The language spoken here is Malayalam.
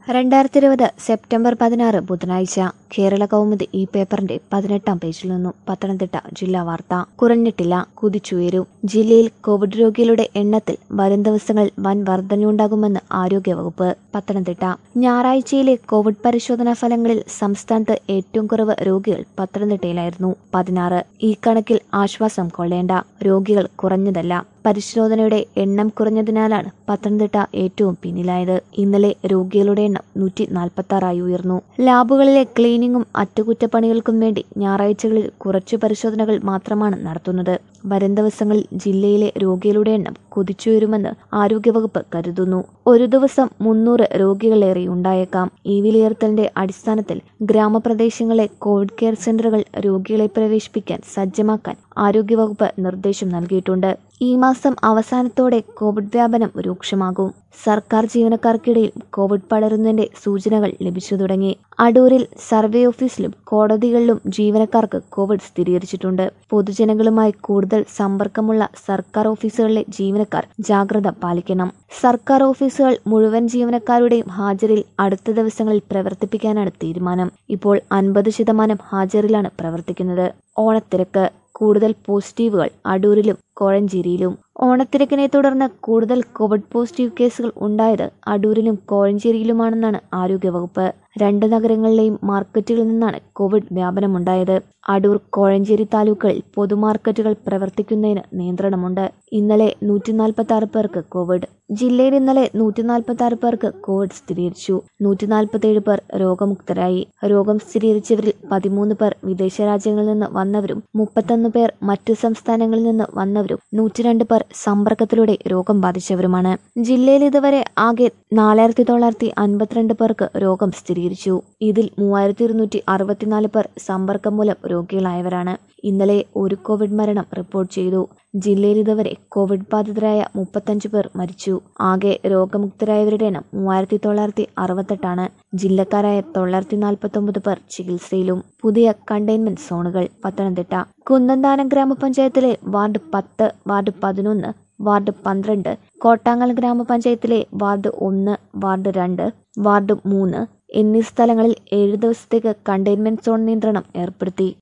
രണ്ടായിരത്തി ഇരുപത് സെപ്റ്റംബർ പതിനാറ് ബുധനാഴ്ച കേരള കൗമുദി ഈ പേപ്പറിന്റെ പതിനെട്ടാം പേജിൽ നിന്നും പത്തനംതിട്ട ജില്ലാ വാർത്ത കുറഞ്ഞിട്ടില്ല കുതിച്ചുയരും ജില്ലയിൽ കോവിഡ് രോഗികളുടെ എണ്ണത്തിൽ വരും ദിവസങ്ങളിൽ വൻ വർധനയുണ്ടാകുമെന്ന് ആരോഗ്യവകുപ്പ് പത്തനംതിട്ട ഞായറാഴ്ചയിലെ കോവിഡ് പരിശോധനാ ഫലങ്ങളിൽ സംസ്ഥാനത്ത് ഏറ്റവും കുറവ് രോഗികൾ പത്തനംതിട്ടയിലായിരുന്നു പതിനാറ് ഈ കണക്കിൽ ആശ്വാസം കൊള്ളേണ്ട രോഗികൾ കുറഞ്ഞതല്ല പരിശോധനയുടെ എണ്ണം കുറഞ്ഞതിനാലാണ് പത്തനംതിട്ട ഏറ്റവും പിന്നിലായത് ഇന്നലെ രോഗികളുടെ എണ്ണം നൂറ്റി നാൽപ്പത്തി ആറായി ഉയർന്നു ലാബുകളിലെ ക്ലീനിങ്ങും അറ്റകുറ്റപ്പണികൾക്കും വേണ്ടി ഞായറാഴ്ചകളിൽ കുറച്ചു പരിശോധനകൾ മാത്രമാണ് നടത്തുന്നത് വരും ദിവസങ്ങളിൽ ജില്ലയിലെ രോഗികളുടെ എണ്ണം കുതിച്ചുയരുമെന്ന് ആരോഗ്യവകുപ്പ് കരുതുന്നു ഒരു ദിവസം മുന്നൂറ് രോഗികളേറെ ഉണ്ടായേക്കാം ഈ വിലയിരുത്തലിന്റെ അടിസ്ഥാനത്തിൽ ഗ്രാമപ്രദേശങ്ങളിലെ കോവിഡ് കെയർ സെന്ററുകൾ രോഗികളെ പ്രവേശിപ്പിക്കാൻ സജ്ജമാക്കാൻ ആരോഗ്യവകുപ്പ് നിർദ്ദേശം നൽകിയിട്ടുണ്ട് ഈ മാസം അവസാനത്തോടെ കോവിഡ് വ്യാപനം രൂക്ഷമാകും സർക്കാർ ജീവനക്കാർക്കിടയിൽ കോവിഡ് പടരുന്നതിന്റെ സൂചനകൾ ലഭിച്ചു തുടങ്ങി അടൂരിൽ സർവേ ഓഫീസിലും കോടതികളിലും ജീവനക്കാർക്ക് കോവിഡ് സ്ഥിരീകരിച്ചിട്ടുണ്ട് പൊതുജനങ്ങളുമായി കൂടുതൽ സമ്പർക്കമുള്ള സർക്കാർ ഓഫീസുകളിലെ ജീവനക്കാർ ജാഗ്രത പാലിക്കണം സർക്കാർ ഓഫീസുകൾ മുഴുവൻ ജീവനക്കാരുടെയും ഹാജരിൽ അടുത്ത ദിവസങ്ങളിൽ പ്രവർത്തിപ്പിക്കാനാണ് തീരുമാനം ഇപ്പോൾ അൻപത് ശതമാനം ഹാജറിലാണ് പ്രവർത്തിക്കുന്നത് ഓണത്തിരക്ക് കൂടുതൽ പോസിറ്റീവുകൾ അടൂരിലും കോഴഞ്ചേരിയിലും ഓണത്തിരക്കിനെ തുടർന്ന് കൂടുതൽ കോവിഡ് പോസിറ്റീവ് കേസുകൾ ഉണ്ടായത് അടൂരിലും കോഴഞ്ചേരിയിലുമാണെന്നാണ് ആരോഗ്യവകുപ്പ് രണ്ട് നഗരങ്ങളിലെയും മാർക്കറ്റുകളിൽ നിന്നാണ് കോവിഡ് വ്യാപനമുണ്ടായത് അടൂർ കോഴഞ്ചേരി താലൂക്കുകളിൽ പൊതുമാർക്കറ്റുകൾ പ്രവർത്തിക്കുന്നതിന് നിയന്ത്രണമുണ്ട് ഇന്നലെ നൂറ്റി നാൽപ്പത്തി ആറ് പേർക്ക് കോവിഡ് ജില്ലയിൽ ഇന്നലെ നൂറ്റി നാൽപ്പത്തി ആറ് പേർക്ക് കോവിഡ് സ്ഥിരീകരിച്ചു നൂറ്റി നാൽപ്പത്തി ഏഴ് പേർ രോഗമുക്തരായി രോഗം സ്ഥിരീകരിച്ചവരിൽ പതിമൂന്ന് പേർ വിദേശ രാജ്യങ്ങളിൽ നിന്ന് വന്നവരും മുപ്പത്തൊന്ന് പേർ മറ്റു സംസ്ഥാനങ്ങളിൽ നിന്ന് വന്നവരും നൂറ്റിരണ്ട് പേർ സമ്പർക്കത്തിലൂടെ രോഗം ബാധിച്ചവരുമാണ് ജില്ലയിൽ ഇതുവരെ ആകെ നാലായിരത്തി തൊള്ളായിരത്തി അൻപത്തിരണ്ട് പേർക്ക് രോഗം സ്ഥിരീകരിച്ചു ഇതിൽ മൂവായിരത്തി ഇരുന്നൂറ്റി അറുപത്തിനാല് പേർ സമ്പർക്കം മൂലം രോഗികളായവരാണ് ഇന്നലെ ഒരു കോവിഡ് മരണം റിപ്പോർട്ട് ചെയ്തു ജില്ലയിൽ ഇതുവരെ കോവിഡ് ബാധിതരായ മുപ്പത്തഞ്ച് പേർ മരിച്ചു ആകെ രോഗമുക്തരായവരുടെ എണ്ണം മൂവായിരത്തി തൊള്ളായിരത്തി അറുപത്തെട്ടാണ് ജില്ലക്കാരായ തൊള്ളായിരത്തി നാൽപ്പത്തി ഒമ്പത് പേർ ചികിത്സയിലും പുതിയ കണ്ടെയ്ൻമെന്റ് സോണുകൾ പത്തനംതിട്ട കുന്നന്താനം ഗ്രാമപഞ്ചായത്തിലെ വാർഡ് പത്ത് വാർഡ് പതിനൊന്ന് വാർഡ് പന്ത്രണ്ട് കോട്ടാങ്ങൽ ഗ്രാമപഞ്ചായത്തിലെ വാർഡ് ഒന്ന് വാർഡ് രണ്ട് വാർഡ് മൂന്ന് എന്നീ സ്ഥലങ്ങളിൽ ഏഴ് ദിവസത്തേക്ക് കണ്ടെയ്ൻമെന്റ് സോൺ നിയന്ത്രണം ഏർപ്പെടുത്തി